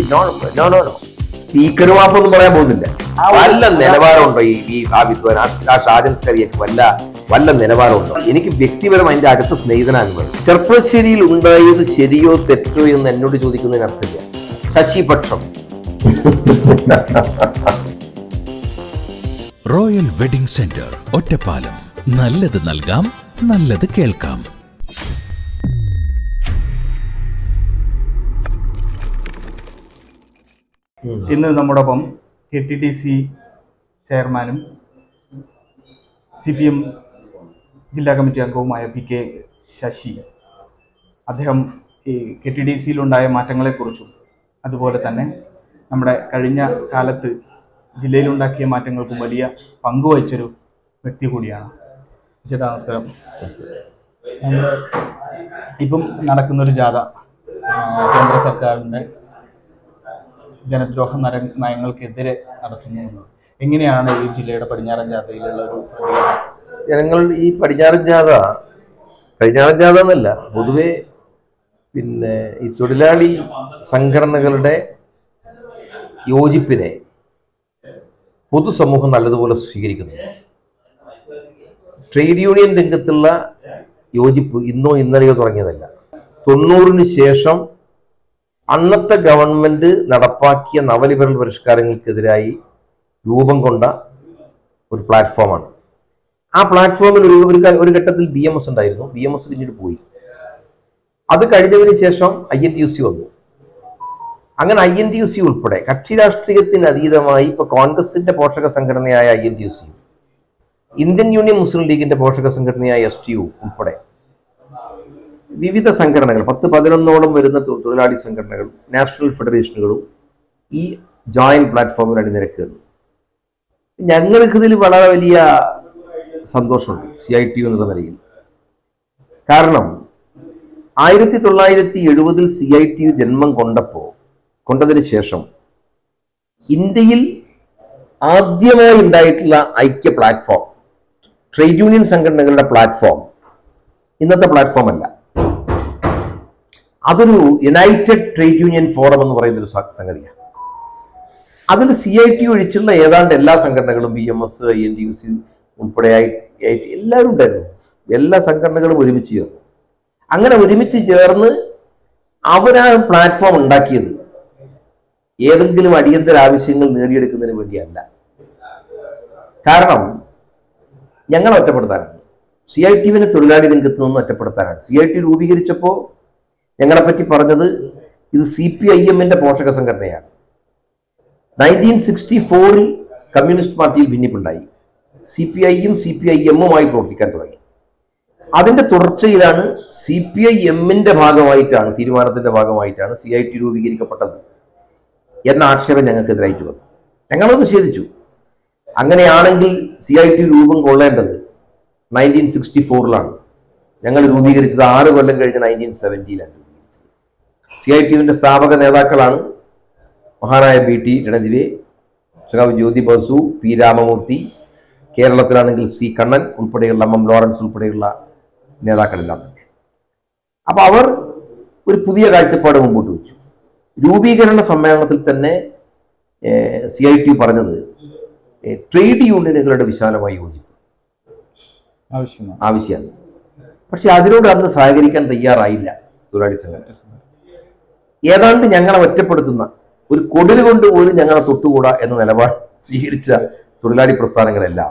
No no no speaker മാപ്പൊന്നും പറയാൻ പോകുന്നില്ല വല്ല നിലവാരമുണ്ടോ ഈ ഈ ആ വിദ്വാൻ ആ ആ ഷാജൻ സ്കറിയൊക്കെ വല്ല വല്ല നിലവാരമുണ്ടോ എനിക്ക് വ്യക്തിപരം അതിന്റെ അടുത്ത സ്നേഹിതനാണ് വേണം ചെർപ്പശ്ശേരിയിൽ ഉണ്ടായത് ശരിയോ തെറ്റോ എന്ന് എന്നോട് ചോദിക്കുന്നതിന് അർത്ഥമില്ല ശശിപക്ഷം റോയൽ വെഡിംഗ് സെന്റർ ഒറ്റപ്പാലം നല്ലത് നൽകാം നല്ലത് കേൾക്കാം ഇന്ന് നമ്മോടൊപ്പം കെ ടി ഡി സി ചെയർമാനും സി പി എം ജില്ലാ കമ്മിറ്റി അംഗവുമായ പി കെ ശശി അദ്ദേഹം ഈ കെ ടി ഡി സിയിലുണ്ടായ മാറ്റങ്ങളെക്കുറിച്ചും അതുപോലെ തന്നെ നമ്മുടെ കഴിഞ്ഞ കാലത്ത് ജില്ലയിലുണ്ടാക്കിയ മാറ്റങ്ങൾക്കും വലിയ പങ്കുവഹിച്ചൊരു വ്യക്തി കൂടിയാണ് ചേട്ടാ നമസ്കാരം നമ്മുടെ ഇപ്പം നടക്കുന്നൊരു ജാഥ ആ, കേന്ദ്ര സർക്കാരിൻ്റെ ജനദ്രോഹ നര നയങ്ങൾക്കെതിരെ നടത്തുന്നു എന്നുള്ളത്. എങ്ങനെയാണ് ഈ ജില്ലയുടെ പടിഞ്ഞാറൻ ജാഥയിലുള്ള ഒരു പ്രതികരണം ജനങ്ങൾ ഈ പടിഞ്ഞാറൻ ജാഥ പടിഞ്ഞാറൻ ജാഥ എന്നല്ല പൊതുവെ പിന്നെ ഈ തൊഴിലാളി സംഘടനകളുടെ യോജിപ്പിനെ പൊതുസമൂഹം നല്ലതുപോലെ സ്വീകരിക്കുന്നു ട്രേഡ് യൂണിയൻ രംഗത്തുള്ള യോജിപ്പ് ഇന്നോ ഇന്നലെയോ തുടങ്ങിയതല്ല തൊണ്ണൂറിന് ശേഷം അന്നത്തെ ഗവൺമെന്റ് നടപ്പാക്കിയ നവലിബറൽ പരിഷ്കാരങ്ങൾക്കെതിരായി രൂപം കൊണ്ട ഒരു പ്ലാറ്റ്ഫോമാണ് ആ പ്ലാറ്റ്ഫോമിൽ ഒരു ഒരു ക- ഒരു ഘട്ടത്തിൽ ബി എം എസ് ഉണ്ടായിരുന്നു ബി എം എസ് പിന്നീട് പോയി അത് കഴിഞ്ഞതിന് ശേഷം I N T U C വന്നു അങ്ങനെ I N T U C ഉൾപ്പെടെ കക്ഷി രാഷ്ട്രീയത്തിന് അതീതമായി ഇപ്പൊ കോൺഗ്രസിന്റെ പോഷക സംഘടനയായ I N T U C Indian Union Muslim ലീഗിന്റെ പോഷക സംഘടനയായ എസ് ടി യു ഉൾപ്പെടെ വിവിധ സംഘടനകൾ പത്ത് പതിനൊന്നോളം വരുന്ന തൊ- തൊഴിലാളി സംഘടനകൾ നാഷണൽ ഫെഡറേഷനുകളും ഈ ജോയിന്റ് പ്ലാറ്റ്ഫോമിൽ അണിനിരക്കുകയാണ് ഞങ്ങൾക്ക് ഇതിൽ വളരെ വലിയ സന്തോഷമുണ്ട് സി ഐ ടി യു എന്നുള്ള നിലയിൽ കാരണം ആയിരത്തി തൊള്ളായിരത്തി എഴുപതിൽ സി ഐ ടി യു ജന്മം കൊണ്ടപ്പോ കൊണ്ടതിന് ശേഷം ഇന്ത്യയിൽ ആദ്യമായി ഉണ്ടായിട്ടുള്ള ഐക്യ പ്ലാറ്റ്ഫോം ട്രേഡ് യൂണിയൻ സംഘടനകളുടെ പ്ലാറ്റ്ഫോം ഇന്നത്തെ പ്ലാറ്റ്ഫോം അല്ല അതൊരു യുണൈറ്റഡ് ട്രേഡ് യൂണിയൻ ഫോറം എന്ന് പറയുന്ന ഒരു സ- സംഗതിയാണ് അതിൽ സി ഐ ടി ഒഴിച്ചുള്ള ഏതാണ്ട് എല്ലാ സംഘടനകളും B M S I N T U C ഉൾപ്പെടെ ഐ ഐ ടി എല്ലാവരും ഉണ്ടായിരുന്നു എല്ലാ സംഘടനകളും ഒരുമിച്ച് ചേർന്നു അങ്ങനെ ഒരുമിച്ച് ചേർന്ന് അവരാ പ്ലാറ്റ്ഫോം ഉണ്ടാക്കിയത് ഏതെങ്കിലും അടിയന്തര ആവശ്യങ്ങൾ നേടിയെടുക്കുന്നതിന് വേണ്ടിയല്ല കാരണം ഞങ്ങൾ ഒറ്റപ്പെടുത്താനാണ് സി ഐ ടിവിനെ തൊഴിലാളി രംഗത്ത് നിന്ന് ഒറ്റപ്പെടുത്താനാണ് സി ഐ ടി രൂപീകരിച്ചപ്പോൾ ഞങ്ങളെപ്പറ്റി പറഞ്ഞത് ഇത് സി പി ഐ എമ്മിന്റെ പോഷക സംഘടനയാണ് നയൻറ്റീൻ സിക്സ്റ്റി ഫോറിൽ കമ്മ്യൂണിസ്റ്റ് പാർട്ടിയിൽ ഭിന്നിപ്പുണ്ടായി സി പി ഐയും സി പി ഐ എമ്മുമായി പ്രവർത്തിക്കാൻ തുടങ്ങി അതിന്റെ തുടർച്ചയിലാണ് സി പി ഐ എമ്മിന്റെ ഭാഗമായിട്ടാണ് തീരുമാനത്തിന്റെ ഭാഗമായിട്ടാണ് സി ഐ ടി രൂപീകരിക്കപ്പെട്ടത് എന്ന ആക്ഷേപം ഞങ്ങൾക്കെതിരായിട്ട് വന്നു ഞങ്ങളത് നിഷേധിച്ചു അങ്ങനെയാണെങ്കിൽ സി ഐ ടി രൂപം കൊള്ളേണ്ടത് നയൻറ്റീൻ സിക്സ്റ്റി ഫോറിലാണ് ഞങ്ങൾ രൂപീകരിച്ചത് ആറ് കൊല്ലം കഴിഞ്ഞ് നയൻറ്റീൻ സെവൻറ്റിയിലാണ് രൂപീകരിച്ചത് സി ഐ ടിയുവിന്റെ സ്ഥാപക നേതാക്കളാണ് മഹാനായ ബി ടി രണദിവെ സഖാവ് ജ്യോതി ബസു പി രാമമൂർത്തി കേരളത്തിലാണെങ്കിൽ സി കണ്ണൻ ഉൾപ്പെടെയുള്ള എം എം ലോറൻസ് ഉൾപ്പെടെയുള്ള നേതാക്കളെല്ലാം തന്നെ അപ്പൊ അവർ ഒരു പുതിയ കാഴ്ചപ്പാട് മുമ്പോട്ട് വെച്ചു രൂപീകരണ സമ്മേളനത്തിൽ തന്നെ സി ഐ ടി പറഞ്ഞത് ഏഹ്, ട്രേഡ് യൂണിയനുകളുടെ വിശാലമായ യോജിപ്പ് ആവശ്യമാണ് ആവശ്യമാണ് പക്ഷെ അതിനോട് അന്ന് സഹകരിക്കാൻ തയ്യാറായില്ല തൊഴിലാളി സംഘടന ഏതാണ്ട് ഞങ്ങളെ ഒറ്റപ്പെടുത്തുന്ന ഒരു കൊടിൽ കൊണ്ട് പോലും ഞങ്ങളെ തൊട്ടുകൂടാ എന്ന നിലപാട് സ്വീകരിച്ച തൊഴിലാളി പ്രസ്ഥാനങ്ങളെല്ലാം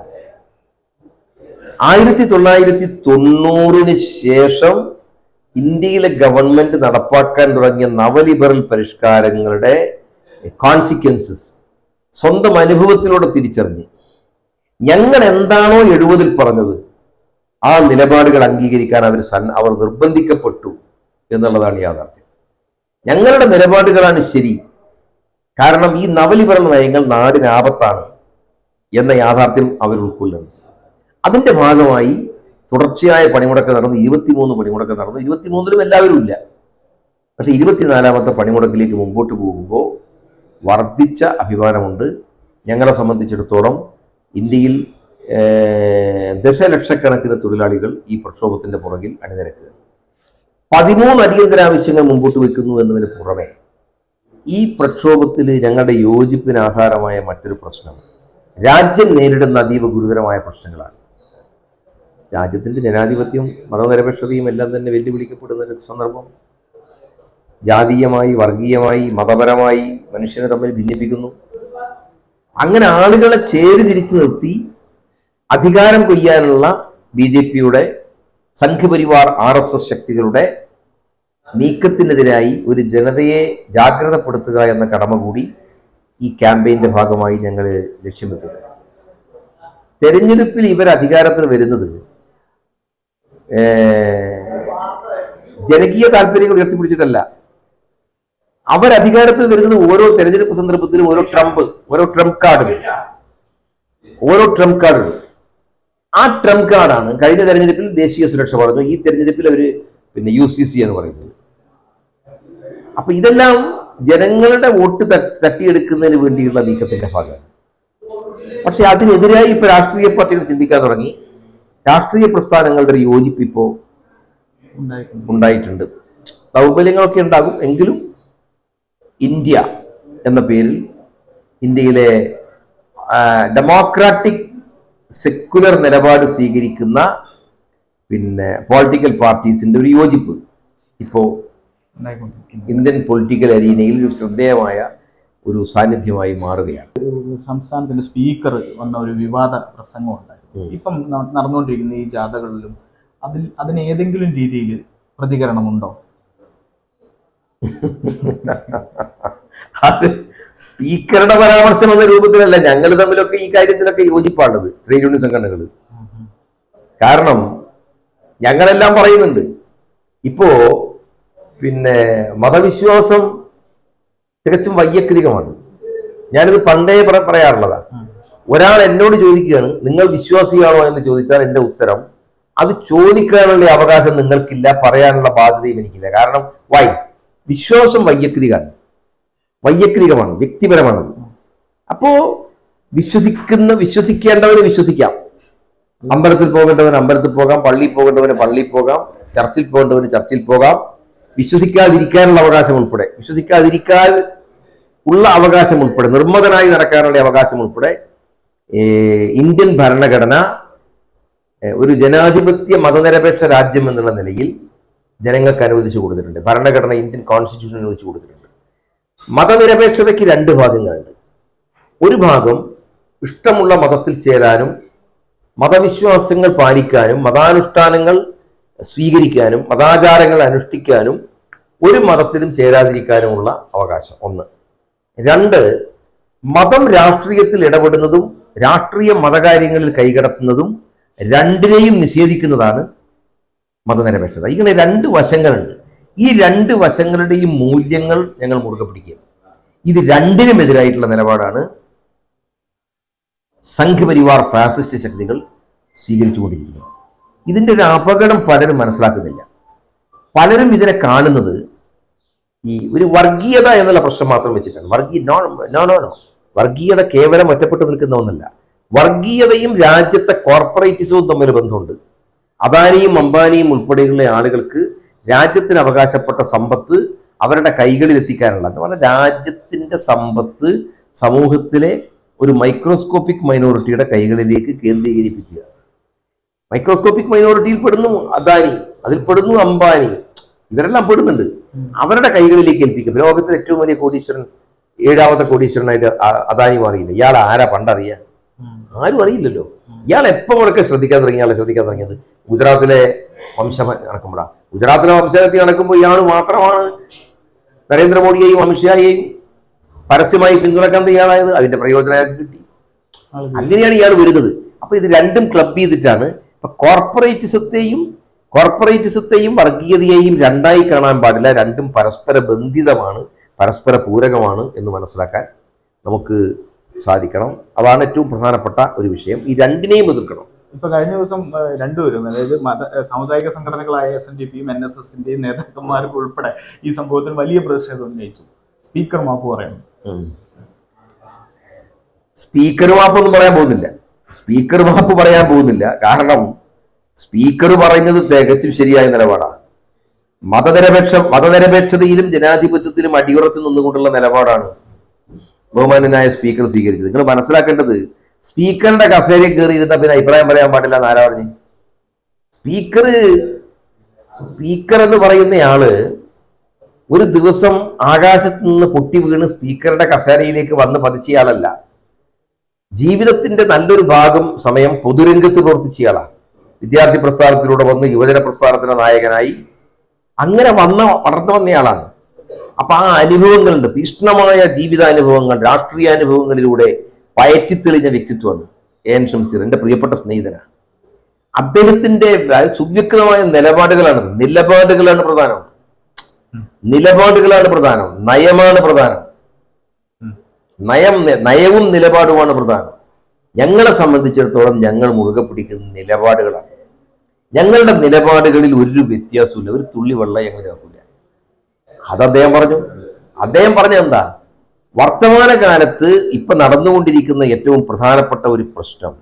ആയിരത്തി തൊള്ളായിരത്തി തൊണ്ണൂറിന് ശേഷം ഇന്ത്യയിലെ ഗവൺമെന്റ് നടപ്പാക്കാൻ തുടങ്ങിയ നവലിബറൽ പരിഷ്കാരങ്ങളുടെ കോൺസിക്വൻസസ് സ്വന്തം അനുഭവത്തിലൂടെ തിരിച്ചറിഞ്ഞ് ഞങ്ങൾ എന്താണോ എഴുപതിൽ പറഞ്ഞത് ആ നിലപാടുകൾ അംഗീകരിക്കാൻ അവർ സൻ അവർ നിർബന്ധിക്കപ്പെട്ടു എന്നുള്ളതാണ് യാഥാർത്ഥ്യം ഞങ്ങളുടെ നിലപാടുകളാണ് ശരി കാരണം ഈ നവലിബറൽ നയങ്ങൾ നാടിന് ആപത്താണ് എന്ന യാഥാർത്ഥ്യം അവർ ഉൾക്കൊള്ളുന്നു അതിന്റെ ഭാഗമായി തുടർച്ചയായ പണിമുടക്ക് നടന്നു ഇരുപത്തിമൂന്ന് പണിമുടക്ക് നടന്നു ഇരുപത്തിമൂന്നിലും എല്ലാവരും ഇല്ല പക്ഷെ ഇരുപത്തിനാലാമത്തെ പണിമുടക്കിലേക്ക് മുമ്പോട്ട് പോകുമ്പോൾ വർദ്ധിച്ച അഭിമാനമുണ്ട് ഞങ്ങളെ സംബന്ധിച്ചിടത്തോളം ഇന്ത്യയിൽ ഏർ, ദശലക്ഷക്കണക്കിന് തൊഴിലാളികൾ ഈ പ്രക്ഷോഭത്തിന്റെ പുറകിൽ അണിനിരക്കുക പതിമൂന്ന് അടിയന്തരാവശ്യങ്ങൾ മുമ്പോട്ട് വെക്കുന്നു എന്നതിന് പുറമെ ഈ പ്രക്ഷോഭത്തിൽ ഞങ്ങളുടെ യോജിപ്പിന് ആധാരമായ മറ്റൊരു പ്രശ്നം രാജ്യം നേരിടുന്ന അതീവ ഗുരുതരമായ പ്രശ്നങ്ങളാണ് രാജ്യത്തിന്റെ ജനാധിപത്യവും മതനിരപേക്ഷതയും എല്ലാം തന്നെ വെല്ലുവിളിക്കപ്പെടുന്ന ഒരു സന്ദർഭം ജാതീയമായി വർഗീയമായി മതപരമായി മനുഷ്യനെ തമ്മിൽ ഭിന്നിപ്പിക്കുന്നു അങ്ങനെ ആളുകളെ ചേരി തിരിച്ചു നിർത്തി അധികാരം കൊയ്യാനുള്ള ബി ജെ പിയുടെ സംഘപരിവാർ ആർ എസ് എസ് ശക്തികളുടെ നീക്കത്തിനെതിരായി ഒരു ജനതയെ ജാഗ്രതപ്പെടുത്തുക എന്ന കടമ കൂടി ഈ ക്യാമ്പയിന്റെ ഭാഗമായി ഞങ്ങൾ ലക്ഷ്യം വെക്കുന്നത് തെരഞ്ഞെടുപ്പിൽ ഇവർ അധികാരത്തിൽ വരുന്നത് ഏർ, ജനകീയ താല്പര്യങ്ങൾ ഉയർത്തിപ്പിടിച്ചിട്ടല്ല അവർ അധികാരത്തിൽ വരുന്നത് ഓരോ തെരഞ്ഞെടുപ്പ് സന്ദർഭത്തിലും ഓരോ ട്രംപ് ഓരോ ട്രംപ് കാർഡ് ഓരോ ട്രംപ് കാർഡ് ആ ട്രംപ് കാർഡാണ് കഴിഞ്ഞ തെരഞ്ഞെടുപ്പിൽ ദേശീയ സുരക്ഷ പറഞ്ഞു ഈ തെരഞ്ഞെടുപ്പിൽ അവര് പിന്നെ യു സി സി എന്ന് പറയുന്നത് അപ്പൊ ഇതെല്ലാം ജനങ്ങളുടെ വോട്ട് തട്ട് തട്ടിയെടുക്കുന്നതിന് വേണ്ടിയുള്ള നീക്കത്തിന്റെ ഭാഗമാണ് പക്ഷെ അതിനെതിരായി ഇപ്പൊ രാഷ്ട്രീയ പാർട്ടികൾ ചിന്തിക്കാൻ തുടങ്ങി രാഷ്ട്രീയ പ്രസ്ഥാനങ്ങളുടെ ഒരു യോജിപ്പ് ഇപ്പോ ഉണ്ടായിട്ടുണ്ട് ഉണ്ടായിട്ടുണ്ട് ദൗർബല്യങ്ങളൊക്കെ ഉണ്ടാകും എങ്കിലും ഇന്ത്യ എന്ന പേരിൽ ഇന്ത്യയിലെ ഡെമോക്രാറ്റിക് സെക്കുലർ നിലപാട് സ്വീകരിക്കുന്ന പിന്നെ പൊളിറ്റിക്കൽ പാർട്ടീസിന്റെ ഒരു യോജിപ്പ് ഇപ്പോ ഉണ്ടായിക്കൊണ്ടിരിക്കുന്നു ഇന്ത്യൻ പൊളിറ്റിക്കൽ അരീനയിൽ ഒരു ശ്രദ്ധേയമായ ഒരു സാന്നിധ്യമായി മാറുകയാണ് സംസ്ഥാനത്തിന്റെ സ്പീക്കർ വന്ന ഒരു വിവാദ പ്രസംഗം ഉണ്ടായിരുന്നു ഉം. ഇപ്പം ന- നടന്നുകൊണ്ടിരിക്കുന്ന ഈ ജാഥകളിലും അതിൽ അതിന് ഏതെങ്കിലും രീതിയിൽ പ്രതികരണമുണ്ടോ അത് സ്പീക്കറുടെ പരാമർശം എന്ന രൂപത്തിലല്ല ഞങ്ങൾ തമ്മിലൊക്കെ ഈ കാര്യത്തിലൊക്കെ യോജിപ്പാണുള്ളത് ട്രേഡ് യൂണിയൻ സംഘടനകൾ കാരണം ഞങ്ങളെല്ലാം പറയുന്നുണ്ട് ഇപ്പോ പിന്നെ മതവിശ്വാസം തികച്ചും വൈയക്തികമാണ് ഞാനിത് പണ്ടേ പറ- പറയാറുള്ളതാണ് ഉം. ഒരാൾ എന്നോട് ചോദിക്കുകയാണ് നിങ്ങൾ വിശ്വാസിയാണോ എന്ന് ചോദിച്ചാൽ എന്റെ ഉത്തരം അത് ചോദിക്കാനുള്ള അവകാശം നിങ്ങൾക്കില്ല പറയാനുള്ള ബാധ്യതയും എനിക്കില്ല കാരണം വൈ വിശ്വാസം വൈയക്തികമാണ് വൈയക്തികമാണ് വ്യക്തിപരമാണത് അപ്പോ വിശ്വസിക്കുന്ന വിശ്വസിക്കേണ്ടവന് വിശ്വസിക്കാം അമ്പലത്തിൽ പോകേണ്ടവന് അമ്പലത്തിൽ പോകാം പള്ളിയിൽ പോകേണ്ടവന് പള്ളിയിൽ പോകാം ചർച്ചിൽ പോകേണ്ടവന് ചർച്ചിൽ പോകാം വിശ്വസിക്കാതിരിക്കാനുള്ള അവകാശം ഉൾപ്പെടെ വിശ്വസിക്കാതിരിക്കാൻ ഉള്ള അവകാശം ഉൾപ്പെടെ നിർമ്മതനായി നടക്കാനുള്ള അവകാശം ഉൾപ്പെടെ ഏർ, ഇന്ത്യൻ ഭരണഘടന ഏർ, ഒരു ജനാധിപത്യ മതനിരപേക്ഷ രാജ്യം എന്നുള്ള നിലയിൽ ജനങ്ങൾക്ക് അനുവദിച്ചു കൊടുത്തിട്ടുണ്ട് ഭരണഘടന ഇന്ത്യൻ കോൺസ്റ്റിറ്റ്യൂഷൻ അനുവദിച്ചു കൊടുത്തിട്ടുണ്ട് മതനിരപേക്ഷതയ്ക്ക് രണ്ട് ഭാഗങ്ങളുണ്ട് ഒരു ഭാഗം ഇഷ്ടമുള്ള മതത്തിൽ ചേരാനും മതവിശ്വാസങ്ങൾ പാലിക്കാനും മതാനുഷ്ഠാനങ്ങൾ സ്വീകരിക്കാനും മതാചാരങ്ങൾ അനുഷ്ഠിക്കാനും ഒരു മതത്തിലും ചേരാതിരിക്കാനുമുള്ള അവകാശം ഒന്ന് രണ്ട് മതം രാഷ്ട്രീയത്തിൽ ഇടപെടുന്നതും രാഷ്ട്രീയ മതകാര്യങ്ങളിൽ കൈകടത്തുന്നതും രണ്ടിനെയും നിഷേധിക്കുന്നതാണ് മതനിരപേക്ഷത ഇങ്ങനെ രണ്ട് വശങ്ങളുണ്ട് ഈ രണ്ട് വശങ്ങളുടെയും മൂല്യങ്ങൾ ഞങ്ങൾ മുറുകെ പിടിക്കുക ഇത് രണ്ടിനും എതിരായിട്ടുള്ള നിലപാടാണ് സംഘപരിവാർ ഫാസിസ്റ്റ് ശക്തികൾ സ്വീകരിച്ചുകൊണ്ടിരിക്കുന്നത് ഇതിന്റെ ഒരു അപകടം പലരും മനസ്സിലാക്കുന്നില്ല പലരും ഇതിനെ കാണുന്നത് ഈ ഒരു വർഗീയത എന്നുള്ള പ്രശ്നം മാത്രം വെച്ചിട്ടാണ് വർഗീയ നോ നോ നോ നോ വർഗീയത കേവലം ഒറ്റപ്പെട്ടു നിൽക്കുന്ന ഒന്നല്ല വർഗീയതയും രാജ്യത്തെ കോർപ്പറേറ്റിസവും തമ്മിൽ ബന്ധമുണ്ട് അദാനിയും അംബാനിയും ഉൾപ്പെടെയുള്ള ആളുകൾക്ക് രാജ്യത്തിന് അവകാശപ്പെട്ട സമ്പത്ത് അവരുടെ കൈകളിൽ എത്തിക്കാനുള്ള എന്ന് പറഞ്ഞാൽ രാജ്യത്തിന്റെ സമ്പത്ത് സമൂഹത്തിലെ ഒരു മൈക്രോസ്കോപ്പിക് മൈനോറിറ്റിയുടെ കൈകളിലേക്ക് കേന്ദ്രീകരിപ്പിക്കുക മൈക്രോസ്കോപ്പിക് മൈനോറിറ്റിയിൽ പെടുന്നു അദാനി അതിൽ പെടുന്നു അംബാനി ഇവരെല്ലാം പെടുന്നുണ്ട് അവരുടെ കൈകളിലേക്ക് ഏൽപ്പിക്കും ലോകത്തിലെ ഏറ്റവും വലിയ കോടീശ്വരൻ ഏഴാമത്തെ കോടീശ്വരനായിട്ട് അ- അദാനി മാറിയില്ല ഇയാൾ ആരാ പണ്ടറിയാ ആരും അറിയില്ലല്ലോ ഇയാൾ എപ്പോൾ മുടക്കെ ശ്രദ്ധിക്കാൻ തുടങ്ങി ഇയാളെ ശ്രദ്ധിക്കാൻ തുടങ്ങിയത് ഗുജറാത്തിലെ വംശം നടക്കുമ്പോഴാണ് ഗുജറാത്തിലെ വംശഹത്യ നടക്കുമ്പോൾ ഇയാൾ മാത്രമാണ് നരേന്ദ്രമോദിയെയും അമിത്ഷായെയും പരസ്യമായി പിന്തുണക്കാൻ തയ്യാറായത് അതിന്റെ പ്രയോജനം അയാൾക്ക് കിട്ടി അങ്ങനെയാണ് ഇയാൾ വരുന്നത് അപ്പൊ ഇത് രണ്ടും ക്ലബ് ചെയ്തിട്ടാണ് ഇപ്പൊ കോർപ്പറേറ്റിസത്തെയും കോർപ്പറേറ്റിസത്തെയും വർഗീയതയെയും രണ്ടായി കാണാൻ പാടില്ല രണ്ടും പരസ്പര ബന്ധിതമാണ് പരസ്പര പൂരകമാണ് എന്ന് മനസ്സിലാക്കാൻ നമുക്ക് സാധിക്കണം അതാണ് ഏറ്റവും പ്രധാനപ്പെട്ട ഒരു വിഷയം ഈ രണ്ടിനെയും എതിർക്കണം ഇപ്പൊ കഴിഞ്ഞ ദിവസം ആ, രണ്ടുപേരും അതായത് മത ആ, സാമുദായിക സംഘടനകളായ എസ് എൻ ഡി പിയും എൻ എസ് എസിന്റെയും നേതാക്കന്മാർക്ക് ഉൾപ്പെടെ ഈ സംഭവത്തിൽ വലിയ പ്രതിഷേധം ഉന്നയിച്ചു സ്പീക്കർ മാപ്പ് പറയുന്നു സ്പീക്കർ മാപ്പൊന്നും പറയാൻ പോകുന്നില്ല സ്പീക്കർ മാപ്പ് പറയാൻ പോകുന്നില്ല കാരണം സ്പീക്കർ പറയുന്നത് തികച്ചും ശരിയായ നിലപാടാണ് മതനിരപേക്ഷ മതനിരപേക്ഷതയിലും ജനാധിപത്യത്തിലും അടിയുറച്ചു നിന്നുകൊണ്ടുള്ള നിലപാടാണ് ബഹുമാനനായ സ്പീക്കർ സ്വീകരിച്ചത് നിങ്ങൾ മനസ്സിലാക്കേണ്ടത് സ്പീക്കറുടെ കസേരയിൽ കയറിയിരുന്ന പിന്നെ അഭിപ്രായം പറയാൻ പാടില്ല എന്ന് ആരാ പറഞ്ഞു സ്പീക്കർ സ്പീക്കർ എന്ന് പറയുന്നയാള് ഒരു ദിവസം ആകാശത്ത് നിന്ന് പൊട്ടി വീണ് സ്പീക്കറുടെ കസേരയിലേക്ക് വന്ന് പതിച്ചയാളല്ല ജീവിതത്തിന്റെ നല്ലൊരു ഭാഗം സമയം പൊതുരംഗത്ത് പ്രവർത്തിച്ചയാളാണ് വിദ്യാർത്ഥി പ്രസ്ഥാനത്തിലൂടെ വന്ന് യുവജന പ്രസ്ഥാനത്തിന്റെ നായകനായി അങ്ങനെ വന്ന വളർന്നു വന്നയാളാണ് അപ്പൊ ആ അനുഭവങ്ങളുണ്ട് തീഷ്ണമായ ജീവിതാനുഭവങ്ങൾ രാഷ്ട്രീയാനുഭവങ്ങളിലൂടെ പയറ്റിത്തെളിഞ്ഞ വ്യക്തിത്വമാണ് എ എൻ ഷംസീർ എന്റെ പ്രിയപ്പെട്ട സ്നേഹിതനാണ് അദ്ദേഹത്തിന്റെ സുവ്യക്തമായ നിലപാടുകളാണ് നിലപാടുകളാണ് പ്രധാനം നിലപാടുകളാണ് പ്രധാനം നയമാണ് പ്രധാനം നയം നയവും നിലപാടുമാണ് പ്രധാനം ഞങ്ങളെ സംബന്ധിച്ചിടത്തോളം ഞങ്ങൾ മുറുകെ പിടിക്കുന്ന നിലപാടുകളാണ് ഞങ്ങളുടെ നിലപാടുകളിൽ ഒരു വ്യത്യാസമില്ല ഒരു തുള്ളി വെള്ളം ഞങ്ങൾ ചേർക്കില്ല അത് അദ്ദേഹം പറഞ്ഞു അദ്ദേഹം പറഞ്ഞ എന്താ വർത്തമാനകാലത്ത് ഇപ്പൊ നടന്നുകൊണ്ടിരിക്കുന്ന ഏറ്റവും പ്രധാനപ്പെട്ട ഒരു പ്രശ്നം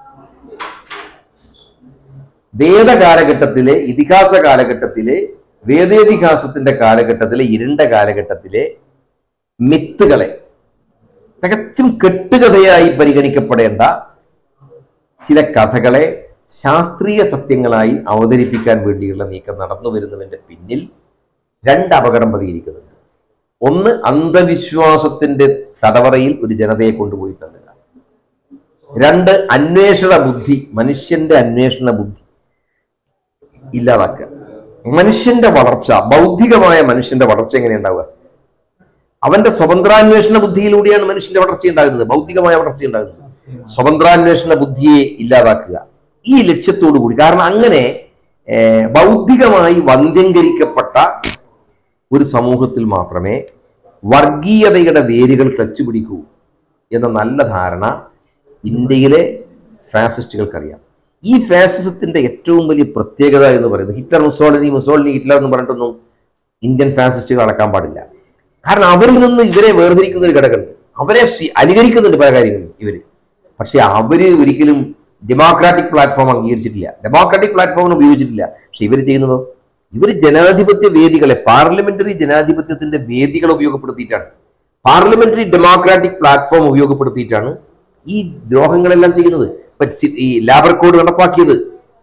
വേദ കാലഘട്ടത്തിലെ ഇതിഹാസ കാലഘട്ടത്തിലെ വേദേതിഹാസത്തിന്റെ കാലഘട്ടത്തിലെ ഇരുണ്ട കാലഘട്ടത്തിലെ മിത്തുകളെ തികച്ചും കെട്ടുകഥയായി പരിഗണിക്കപ്പെടേണ്ട ചില കഥകളെ ശാസ്ത്രീയ സത്യങ്ങളായി അവതരിപ്പിക്കാൻ വേണ്ടിയുള്ള നീക്കം നടന്നു വരുന്നതിന്റെ പിന്നിൽ രണ്ട് അപകടം പതിയിരിക്കുന്നുണ്ട് ഒന്ന് അന്ധവിശ്വാസത്തിന്റെ തടവറയിൽ ഒരു ജനതയെ കൊണ്ടുപോയി തള്ളുക രണ്ട് അന്വേഷണ ബുദ്ധി മനുഷ്യന്റെ അന്വേഷണ ബുദ്ധി ഇല്ലാതാക്കുക മനുഷ്യന്റെ വളർച്ച ബൗദ്ധികമായ മനുഷ്യന്റെ വളർച്ച എങ്ങനെ ഉണ്ടാവുക അവന്റെ സ്വതന്ത്രാന്വേഷണ ബുദ്ധിയിലൂടെയാണ് മനുഷ്യന്റെ വളർച്ച ഉണ്ടാകുന്നത് ബൗദ്ധികമായ വളർച്ച ഉണ്ടാകുന്നത് സ്വതന്ത്രാന്വേഷണ ബുദ്ധിയെ ഇല്ലാതാക്കുക ഈ ലക്ഷ്യത്തോടു കൂടി കാരണം അങ്ങനെ ഏർ, ബൗദ്ധികമായി വന്ധ്യംകരിക്കപ്പെട്ട ഒരു സമൂഹത്തിൽ മാത്രമേ വർഗീയതയുടെ വേരുകൾ ക്ലച്ചുപിടിക്കൂ എന്ന നല്ല ധാരണ ഇന്ത്യയിലെ ഫാസിസ്റ്റുകൾക്കറിയാം ഈ ഫാസിസത്തിന്റെ ഏറ്റവും വലിയ പ്രത്യേകത എന്ന് പറയുന്നത് ഹിറ്റ്ലർ മുസോളിനി മുസോളിനി ഹിറ്റ്ലർ എന്ന് പറഞ്ഞിട്ടൊന്നും ഇന്ത്യൻ ഫാസിസ്റ്റുകൾ അളക്കാൻ പാടില്ല കാരണം അവരിൽ നിന്ന് ഇവരെ വേർതിരിക്കുന്ന ഒരു ഘടകമുണ്ട് അവരെ സ്വീ- അനുകരിക്കുന്നുണ്ട് പല കാര്യങ്ങളും ഇവര് പക്ഷെ അവര് ഒരിക്കലും ഡെമോക്രാറ്റിക് പ്ലാറ്റ്ഫോം അംഗീകരിച്ചിട്ടില്ല ഡെമോക്രാറ്റിക് പ്ലാറ്റ്ഫോം ഉപയോഗിച്ചിട്ടില്ല പക്ഷെ ഇവർ ചെയ്യുന്നതോ ഇവർ ജനാധിപത്യ വേദികളെ പാർലമെന്ററി ജനാധിപത്യത്തിന്റെ വേദികൾ ഉപയോഗപ്പെടുത്തിയിട്ടാണ് പാർലമെന്ററി ഡെമോക്രാറ്റിക് പ്ലാറ്റ്ഫോം ഉപയോഗപ്പെടുത്തിയിട്ടാണ് ഈ ദ്രോഹങ്ങളെല്ലാം ചെയ്യുന്നത് ഇപ്പൊ സി- ഈ ലാബർ കോഡ് നടപ്പാക്കിയത്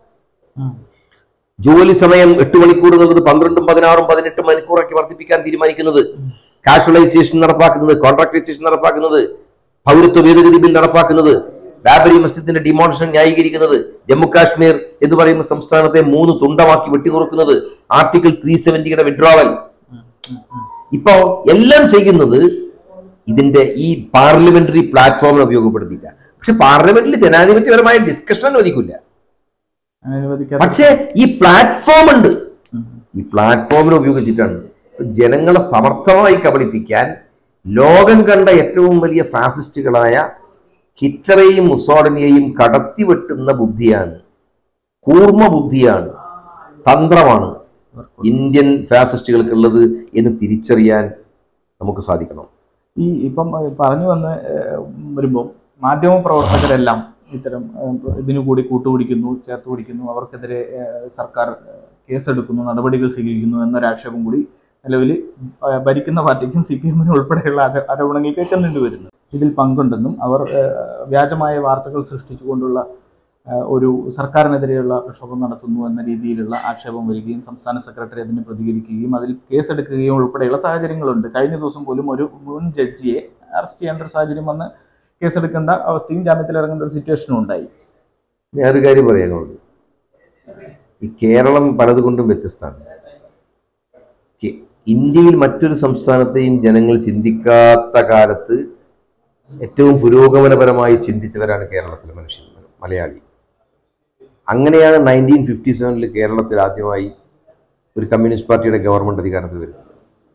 ജോലി സമയം എട്ട് മണിക്കൂർ എന്നുള്ളത് പന്ത്രണ്ടും പതിനാറും പതിനെട്ടും മണിക്കൂറാക്കി വർദ്ധിപ്പിക്കാൻ തീരുമാനിക്കുന്നത് കാഷ്വലൈസേഷൻ നടപ്പാക്കുന്നത് കോൺട്രാക്ടൈസേഷൻ നടപ്പാക്കുന്നത് പൗരത്വ ഭേദഗതി ബിൽ നടപ്പാക്കുന്നത് ബാബരി മസ്ജിദിന്റെ ഡിമോണിഷൻ ന്യായീകരിക്കുന്നത് ജമ്മു കാശ്മീർ എന്ന് പറയുന്ന സംസ്ഥാനത്തെ മൂന്ന് തുണ്ടമാക്കി വെട്ടിനുറുക്കുന്നത് ആർട്ടിക്കിൾ ത്രീ സെവന്റിയുടെ വിഡ്രോവൽ ഇപ്പോ എല്ലാം ചെയ്യുന്നത് ഇതിന്റെ ഈ പാർലമെന്ററി പ്ലാറ്റ്ഫോമിനെ ഉപയോഗപ്പെടുത്തിയിട്ടാണ് പക്ഷെ പാർലമെന്റിൽ ജനാധിപത്യപരമായ ഡിസ്കഷൻ അനുവദിക്കില്ല അനുവദിക്കാത്ത പക്ഷേ ഈ പ്ലാറ്റ്ഫോം ഉണ്ട് ഈ പ്ലാറ്റ്ഫോമിനെ ഉപയോഗിച്ചിട്ടാണ് ഇപ്പൊ ജനങ്ങളെ സമർത്ഥമായി കബളിപ്പിക്കാൻ ലോകം കണ്ട ഏറ്റവും വലിയ ഫാസിസ്റ്റുകളായ ഹിറ്റ്ലറെയും മുസോളിനിയെയും കടത്തിവെട്ടുന്ന ബുദ്ധിയാണ് കൂർമ്മ ബുദ്ധിയാണ് തന്ത്രമാണ് ഇന്ത്യൻ ഫാസിസ്റ്റുകൾക്കുള്ളത് എന്ന് തിരിച്ചറിയാൻ നമുക്ക് സാധിക്കണം ഈ ഇപ്പം ഏഹ്, പറഞ്ഞു വന്ന് ഏഹ്, വരുമ്പോൾ മാധ്യമ പ്രവർത്തകരെല്ലാം ഇത്തരം ഏഹ്, ഇതിനു കൂടി കൂട്ടുപിടിക്കുന്നു ചേർത്ത് പിടിക്കുന്നു അവർക്കെതിരെ ഏഹ്, സർക്കാർ ഏഹ്, കേസെടുക്കുന്നു നടപടികൾ സ്വീകരിക്കുന്നു എന്നൊരാക്ഷേപം കൂടി നിലവിൽ ഏഹ്, ഭരിക്കുന്ന പാർട്ടിക്കും സി പി എമ്മിനും ഉൾപ്പെടെയുള്ള ആരോ- ആരോപണങ്ങൾ കേൾക്കുന്നുണ്ട് വരുന്നു ഇതിൽ പങ്കുണ്ടെന്നും അവർ ഏഹ്, വ്യാജമായ വാർത്തകൾ സൃഷ്ടിച്ചുകൊണ്ടുള്ള ഏഹ്, ഒരു സർക്കാരിനെതിരെയുള്ള പ്രക്ഷോഭം നടത്തുന്നു എന്ന രീതിയിലുള്ള ആക്ഷേപം വരികയും സംസ്ഥാന സെക്രട്ടറി അതിന് പ്രതികരിക്കുകയും അതിൽ കേസെടുക്കുകയും ഉൾപ്പെടെയുള്ള സാഹചര്യങ്ങളുണ്ട് കഴിഞ്ഞ ദിവസം പോലും ഒരു മുൻ ജഡ്ജിയെ അറസ്റ്റ് ചെയ്യേണ്ട ഒരു സാഹചര്യം വന്ന് കേസെടുക്കേണ്ട അവസ്ഥയും ജാമ്യത്തിൽ ഇറങ്ങേണ്ട ഒരു സിറ്റുവേഷനും ഉണ്ടായി ഞാനൊരു കാര്യം പറയാനുള്ളത് ഈ കേരളം പലതുകൊണ്ടും വ്യത്യസ്തമാണ് കെ- ഇന്ത്യയിൽ മറ്റൊരു സംസ്ഥാനത്തെയും ജനങ്ങൾ ചിന്തിക്കാത്ത കാലത്ത് ഏറ്റവും പുരോഗമനപരമായി ചിന്തിച്ചവരാണ് കേരളത്തിലെ മനുഷ്യൻ മലയാളി അങ്ങനെയാണ് നയൻറ്റീൻ ഫിഫ്റ്റി സെവനിൽ കേരളത്തിൽ ആദ്യമായി ഒരു കമ്മ്യൂണിസ്റ്റ് പാർട്ടിയുടെ ഗവൺമെന്റ് അധികാരത്തിൽ വരുന്നത്